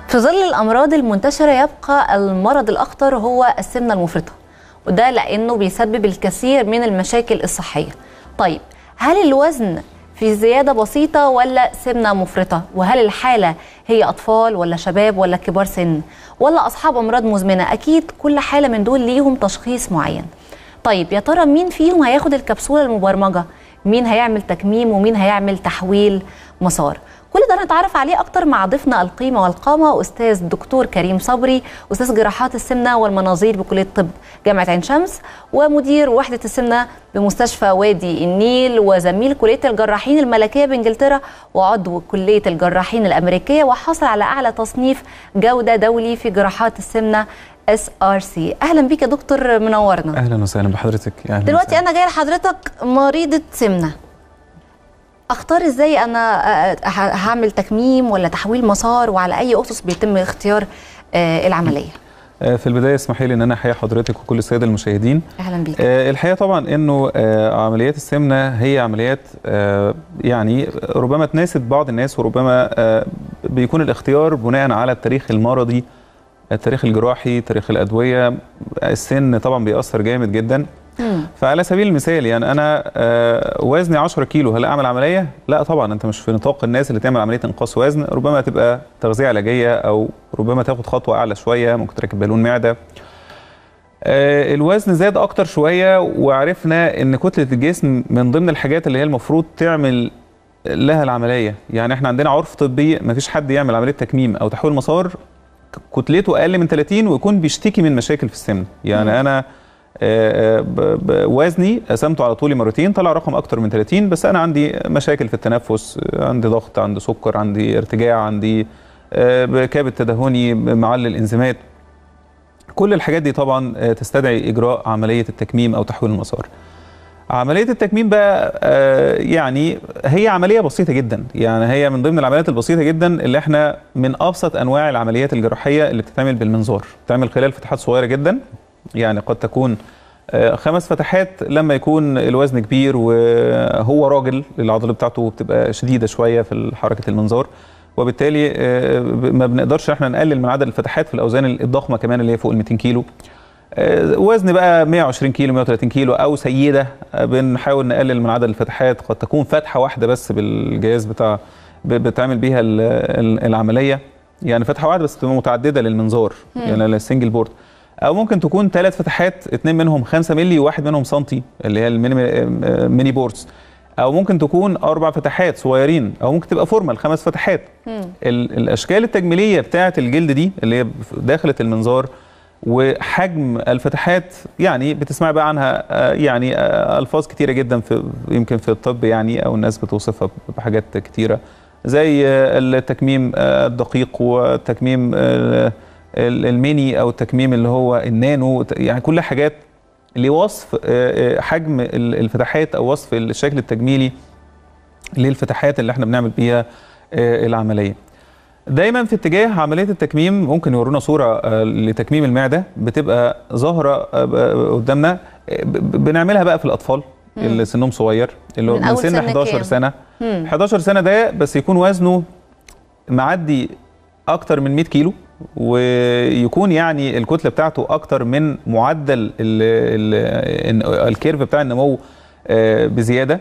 في ظل الأمراض المنتشرة يبقى المرض الأخطر هو السمنة المفرطة وده لأنه بيسبب الكثير من المشاكل الصحية طيب هل الوزن في زيادة بسيطة ولا سمنة مفرطة وهل الحالة هي أطفال ولا شباب ولا كبار سن ولا أصحاب أمراض مزمنة أكيد كل حالة من دول ليهم تشخيص معين طيب يا ترى مين فيهم هياخد الكبسولة المبرمجة مين هيعمل تكميم ومين هيعمل تحويل مسار كل ده نتعرف عليه اكتر مع ضيفنا القيمه والقامه استاذ الدكتور كريم صبري استاذ جراحات السمنه والمناظير بكليه الطب جامعه عين شمس ومدير وحده السمنه بمستشفى وادي النيل وزميل كليه الجراحين الملكيه بانجلترا وعضو كليه الجراحين الامريكيه وحصل على اعلى تصنيف جوده دولي في جراحات السمنه اس ار سي اهلا بيك يا دكتور منورنا اهلا وسهلا بحضرتك أهلا دلوقتي وسهلا. انا جايه لحضرتك مريضه سمنه اختار ازاي انا آه، ه- هعمل تكميم ولا تحويل مسار وعلى اي اسس بيتم اختيار آه، العمليه آه، في البدايه اسمحي لي ان انا احيي حضرتك وكل الساده المشاهدين اهلا بيك آه، الحقيقه طبعا انه آه، عمليات السمنه هي عمليات آه، يعني ربما تناسب بعض الناس وربما آه، بيكون الاختيار بناء على التاريخ المرضي التاريخ الجراحي تاريخ الادويه السن طبعا بيأثر جامد جدا مم. فعلى سبيل المثال يعني انا آه، وزني 10 كيلو هل اعمل عمليه؟ لا طبعا انت مش في نطاق الناس اللي تعمل عمليه انقاص وزن ربما تبقى تغذيه علاجيه او ربما تاخد خطوه اعلى شويه ممكن تركب بالون معده. آه، الوزن زاد اكتر شويه وعرفنا ان كتله الجسم من ضمن الحاجات اللي هي المفروض تعمل لها العمليه، يعني احنا عندنا عرف طبي ما فيش حد يعمل عمليه تكميم او تحويل مسار كتلته اقل من 30 ويكون بيشتكي من مشاكل في السمنه، يعني مم. انا آه، ب- ب- وزني قسمته على طولي مرتين طلع رقم اكتر من 30 بس انا عندي مشاكل في التنفس آه، عندي ضغط عندي سكر عندي ارتجاع عندي آه، كبد تدهني معلل انزيمات كل الحاجات دي طبعا آه، تستدعي اجراء عمليه التكميم او تحويل المسار عمليه التكميم بقى آه، يعني هي عمليه بسيطه جدا يعني هي من ضمن العمليات البسيطه جدا اللي احنا من ابسط انواع العمليات الجراحيه اللي بتتعمل بالمنظار بتعمل خلال فتحات صغيره جدا يعني قد تكون آه، خمس فتحات لما يكون الوزن كبير وهو راجل العضله بتاعته بتبقى شديده شويه في حركه المنظار وبالتالي آه، ما بنقدرش احنا نقلل من عدد الفتحات في الاوزان الضخمه كمان اللي هي فوق ال 200 كيلو آه، وزن بقى 120 كيلو 130 كيلو او سيده آه، بنحاول نقلل من عدد الفتحات قد تكون فتحه واحده بس بالجهاز بتاع ب- بتعمل بيها ال- ال- العمليه يعني فتحه واحده بس تبقى متعدده للمنظار يعني السنجل بورد او ممكن تكون ثلاث فتحات اثنين منهم 5 مللي وواحد منهم سنتي اللي هي الميني آه، ميني بوردز او ممكن تكون اربع فتحات صغيرين او ممكن تبقى فورمال خمس فتحات مم. ال- الاشكال التجميليه بتاعه الجلد دي اللي هي داخله المنظار وحجم الفتحات يعني بتسمع بقى عنها آه، يعني آه، الفاظ كتيره جدا في يمكن في الطب يعني او الناس بتوصفها بحاجات كتيره زي آه، التكميم آه، الدقيق والتكميم آه، ال- الميني او التكميم اللي هو النانو يعني كل حاجات لوصف آه، آه، حجم ال- الفتحات او وصف الشكل التجميلي للفتحات اللي احنا بنعمل بيها آه، العمليه دايما في اتجاه عمليه التكميم ممكن يورونا صوره آه، لتكميم المعده بتبقى ظاهره آه، ب- قدامنا آه، ب- ب- بنعملها بقى في الاطفال اللي سنهم صغير اللي هو من من أول سن سن 11 كام؟ سنه مم. 11 سنه ده بس يكون وزنه معدي اكتر من 100 كيلو ويكون يعني الكتله بتاعته اكتر من معدل ال ال الكيرف بتاع النمو آه، بزياده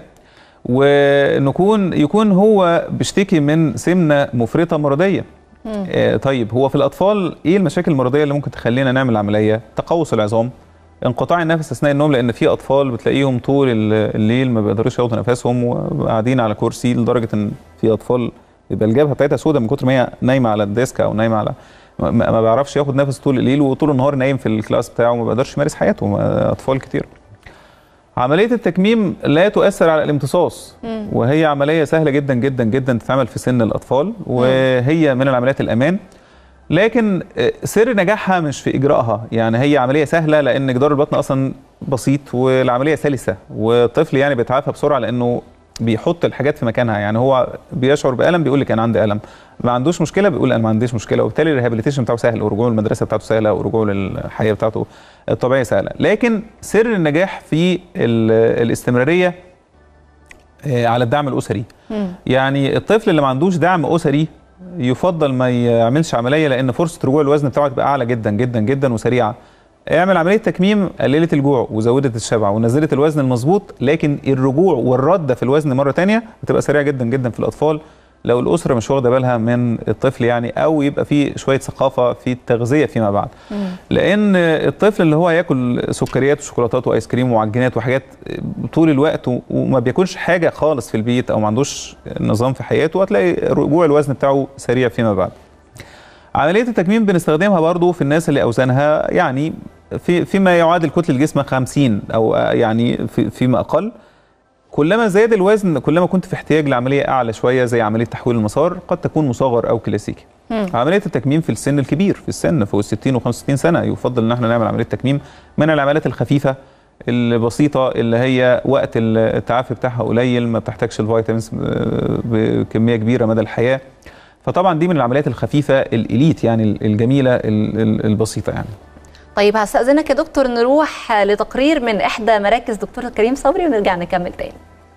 ونكون يكون هو بيشتكي من سمنه مفرطه مرضيه مم. آه، طيب هو في الاطفال ايه المشاكل المرضيه اللي ممكن تخلينا نعمل عمليه تقوس العظام انقطاع النفس اثناء النوم لان في اطفال بتلاقيهم طول ال- الليل ما بيقدروش ياخدوا نفسهم وقاعدين على كرسي لدرجه ان في اطفال يبقى الجبهه بتاعتها سوداء من كتر ما هي نايمه على الديسك او نايمه على ما ما بيعرفش ياخد نفس طول الليل وطول النهار نايم في الكلاس بتاعه وما بيقدرش يمارس حياته ما- اطفال كتير عمليه التكميم لا تؤثر على الامتصاص مم. وهي عمليه سهله جدا جدا جدا تتعمل في سن الاطفال وهي من العمليات الامان لكن آه، سر نجاحها مش في اجرائها يعني هي عمليه سهله لان جدار البطن اصلا بسيط والعمليه سلسه والطفل يعني بيتعافى بسرعه لانه بيحط الحاجات في مكانها يعني هو بيشعر بالم بيقول لك انا عندي الم ما عندوش مشكله بيقول انا ما عنديش مشكله وبالتالي الريهابيليتيشن بتاعه سهل ورجوعه المدرسه بتاعته سهله ورجوعه للحياه بتاعته الطبيعيه سهله لكن سر النجاح في ال- الاستمراريه آه، على الدعم الاسري مم. يعني الطفل اللي ما عندوش دعم اسري يفضل ما يعملش عمليه لان فرصه رجوع الوزن بتاعه تبقى اعلى جدا جدا جدا وسريعه اعمل عمليه تكميم قللت الجوع وزودت الشبع ونزلت الوزن المظبوط لكن الرجوع والرده في الوزن مره تانية بتبقى سريعه جدا جدا في الاطفال لو الاسره مش واخده بالها من الطفل يعني او يبقى في شويه ثقافه في التغذيه فيما بعد لان الطفل اللي هو هياكل سكريات وشوكولاتات وايس كريم ومعجنات وحاجات طول الوقت و- وما بياكلش حاجه خالص في البيت او ما عندوش نظام في حياته هتلاقي رجوع الوزن بتاعه سريع فيما بعد عمليه التكميم بنستخدمها برضو في الناس اللي اوزانها يعني في فيما يعادل كتله الجسم 50 او يعني في فيما اقل كلما زاد الوزن كلما كنت في احتياج لعمليه اعلى شويه زي عمليه تحويل المسار قد تكون مصغر او كلاسيكي عمليه التكميم في السن الكبير في السن فوق ال 60 و65 سنه يفضل ان احنا نعمل عمليه تكميم من العمليات الخفيفه البسيطه اللي هي وقت التعافي بتاعها قليل ما بتحتاجش الفيتامينز بكميه كبيره مدى الحياه فطبعا دي من العمليات الخفيفه الاليت يعني الجميله ال- ال- البسيطه يعني طيب هستأذنك يا دكتور نروح لتقرير من إحدى مراكز دكتور كريم صبري ونرجع نكمل تاني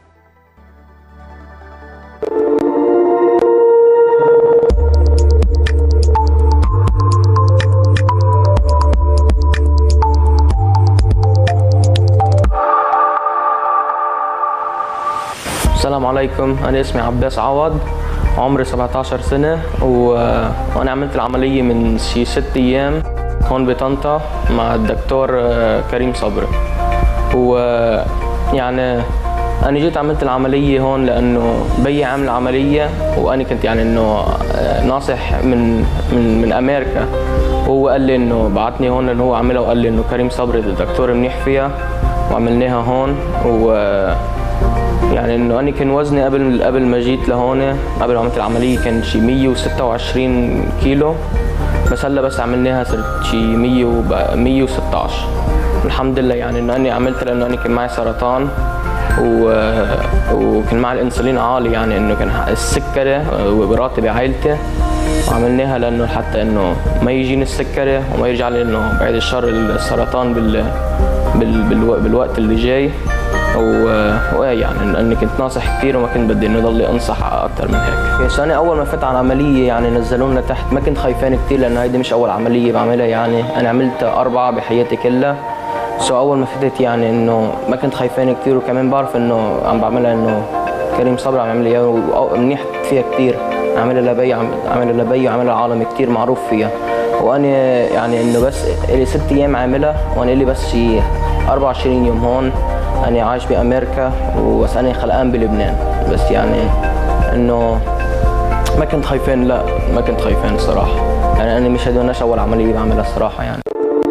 السلام عليكم أنا اسمي عباس عوض عمري 17 سنة و... وأنا عملت العملية من شي ست أيام هون بطنطا مع الدكتور آه، كريم صبري و يعني أنا جيت عملت العملية هون لأنه بيي عمل عملية وأنا كنت يعني إنه آه، ناصح من من من أمريكا وهو قال لي إنه بعتني هون لأنه هو عملها وقال لي إنه كريم صبري الدكتور منيح فيها وعملناها هون و يعني انه انا كان وزني قبل قبل ما جيت لهون قبل ما عملت العمليه كان شي 126 كيلو بس هلا بس عملناها صرت شي 100 وب- 116 الحمد لله يعني انه اني عملتها لانه انا كان معي سرطان و... وكان معي الانسولين عالي يعني انه كان السكري وبراتي بعائلتي وعملناها لانه حتى انه ما يجيني السكري وما يرجع لي انه بعد الشر السرطان بال... بال... بالو... بالوقت اللي جاي و- وايه يعني لاني كنت ناصح كثير وما كنت بدي انه ضلي انصح اكثر من هيك بس انا اول ما فتت على العمليه يعني نزلونا تحت ما كنت خايفان كثير لانه هيدي مش اول عمليه بعملها يعني انا عملت اربعه بحياتي كلها سو اول ما فتت يعني انه ما كنت خايفان كثير وكمان بعرف انه عم بعملها انه كريم صبري عم يعمل لي اياها ومنيح فيها كثير عملها لبي عم- عملها لبي وعملها العالم كثير معروف فيها وانا يعني انه بس لي ست ايام عاملها وانا لي بس شي 24 يوم هون انا عايش بامريكا وبس انا خلقان بلبنان بس يعني انه ما كنت خايفان لا ما كنت خايفان الصراحه يعني انا مش هدوناش اول عمليه بعملها الصراحه يعني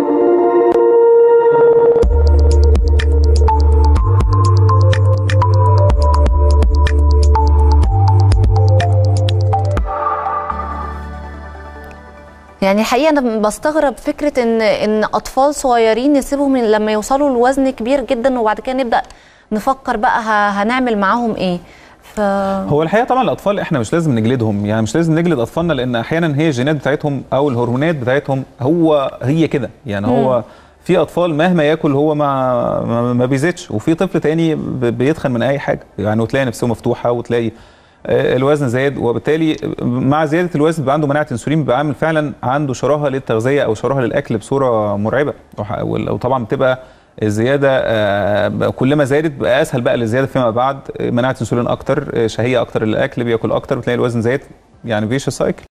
يعني الحقيقه انا بستغرب فكره ان ان اطفال صغيرين نسيبهم من لما يوصلوا لوزن كبير جدا وبعد كده نبدا نفكر بقى ه- هنعمل معاهم ايه ف هو الحقيقه طبعا الاطفال احنا مش لازم نجلدهم يعني مش لازم نجلد اطفالنا لان احيانا هي الجينات بتاعتهم او الهرمونات بتاعتهم هو هي كده يعني هو في اطفال مهما ياكل هو ما ما- ما بيزيدش وفي طفل تاني ب- بيتخن من اي حاجه يعني وتلاقي نفسه مفتوحه وتلاقي آه، الوزن زاد وبالتالي مع زياده الوزن بيبقى عنده مناعه انسولين بيبقى عامل فعلا عنده شراهه للتغذيه او شراهه للاكل بصوره مرعبه وح- وطبعا بتبقى الزياده آه، كل ما زادت بقى اسهل بقى للزياده فيما بعد آه، مناعه انسولين اكتر آه، شهيه اكتر للاكل بياكل اكتر بتلاقي الوزن زاد يعني فيش سايكل